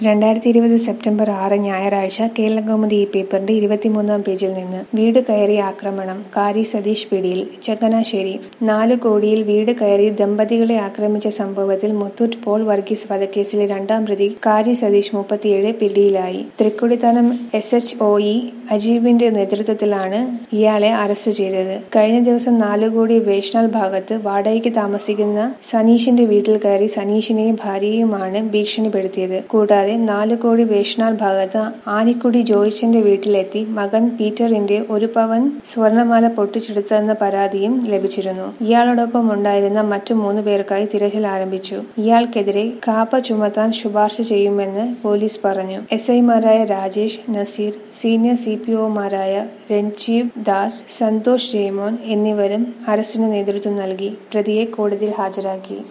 രണ്ടായിരത്തി ഇരുപത് സെപ്റ്റംബർ ആറ് ഞായറാഴ്ച കേരളകൗമുദി ഈ പേപ്പറിന്റെ ഇരുപത്തിമൂന്നാം പേജിൽ നിന്ന് വീട് കയറി ആക്രമണം കാരി സതീഷ് പിടിയിൽ ചങ്ങനാശ്ശേരി നാല് കോടിയിൽ വീട് കയറി ദമ്പതികളെ ആക്രമിച്ച സംഭവത്തിൽ മുത്തൂറ്റ് പോൾ വർഗീസ് വധക്കേസിലെ രണ്ടാം പ്രതി കാരി സതീഷ് മുപ്പത്തിയേഴ് പിടിയിലായി Thrikkodithanam S H O E അജീബിന്റെ നേതൃത്വത്തിലാണ് ഇയാളെ അറസ്റ്റ് ചെയ്തത് കഴിഞ്ഞ ദിവസം നാലുകോടി വേഷ്ണാൽ ഭാഗത്ത് വാടകയ്ക്ക് താമസിക്കുന്ന സനീഷിന്റെ വീട്ടിൽ കയറി സനീഷിനെയും ഭാര്യയുമാണ് ഭീഷണിപ്പെടുത്തിയത് കൂടാതെ നാല് കോടി വേഷ്ണാൽ ഭാഗത്ത് ആനിക്കുടി ജോയിച്ചന്റെ വീട്ടിലെത്തി മകൻ പീറ്ററിന്റെ ഒരു പവൻ സ്വർണമാല പൊട്ടിച്ചെടുത്തെന്ന പരാതിയും ലഭിച്ചിരുന്നു ഇയാളോടൊപ്പം ഉണ്ടായിരുന്ന മറ്റു മൂന്ന് പേർക്കായി തിരച്ചിൽ ആരംഭിച്ചു ഇയാൾക്കെതിരെ കാപ്പ ചുമത്താൻ ശുപാർശ ചെയ്യുമെന്ന് പോലീസ് പറഞ്ഞു എസ് ഐമാരായ Rajesh Naseer senior C P ഒമാരായ രൺജീവ് ദാസ് സന്തോഷ് ജയ്മോൻ എന്നിവരും അറസ്റ്റിന് നേതൃത്വം നൽകി പ്രതിയെ കോടതിയിൽ ഹാജരാക്കി